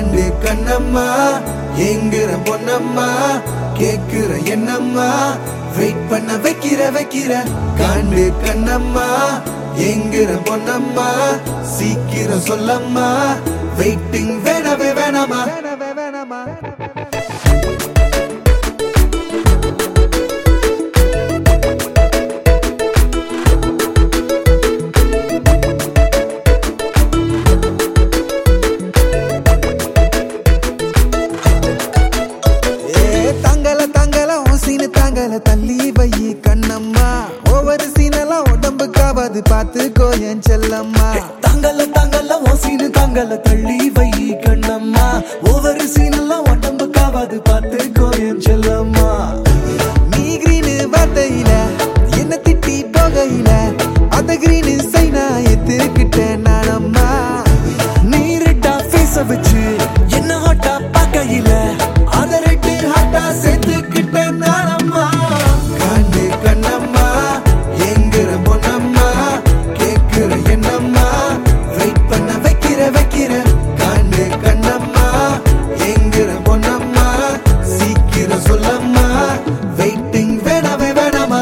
காண்டு கண்ணம்மா எங்குற பொன்னம்மா கேக்குற என்னம்மா வெயிட் பண்ண வைக்கிற வைக்கிற காண்டு கண்ணம்மா எங்குற பொன்னம்மா சீக்கிரம் சொல்லம்மா வெயிட்டிங் வேணவே வேணாமா வேணவே வேணாமா ஏ தங்கல தங்கல உன் சீனு தங்கல தள்ளி வை கண்ணம்மா ஒவ்வொரு சீனெல்லாம் உடம்புக்காவது பார்த்துக்கோ என் செல்லம்மா தங்கல தங்கல ஓ சீனு தங்கல தள்ளி வை கண்ணம்மா ஒவ்வொரு சீனெல்லாம் உடம்புக்காவது பார்த்து கோயன் செல்லம்மா நீ கிரீனு வார்த்தையில என்ன திட்டி போகையில அந்த கிரீனு சைனா எத்துக்கிட்டேன் நானம்மா நீ ரெட்டா ஃபேஸ வச்சு என்ன ஹாட்டா பார்க்கையில அத ரெட்டு ஹாட்டா சேர்த்துக்கிட்டேன் நானம்மா காண்டு கண்ணம்மா எங்குற பொன்னம்மா கேக்குற என்னம்மா வெயிட் பண்ண வைக்கிற வைக்கிற காண்டு கண்ணம்மா எங்குற பொன்னம்மா சீக்கிரம் சொல்லம்மா வெயிட்டிங் வேணாமே வேணாமா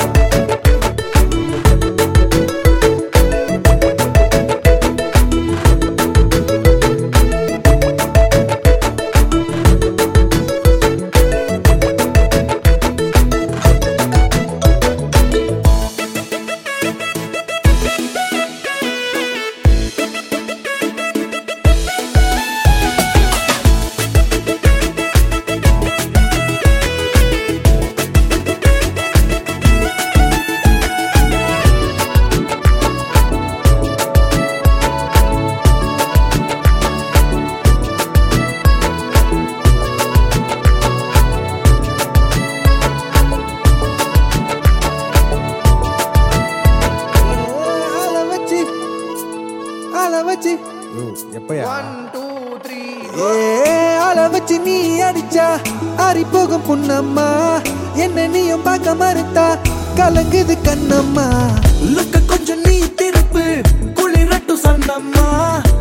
ஆள வச்சு ஆள வச்சு ஏ ஆள வச்சு நீ அடிச்சா ஆறி போகும் புண்ணம்மா என்ன நீயும் பார்க்க மறுத்தா கலங்குது கண்ணம்மா லுக்க கொஞ்சம் நீ திருப்பு குளிரட்டும் சன்னம்மா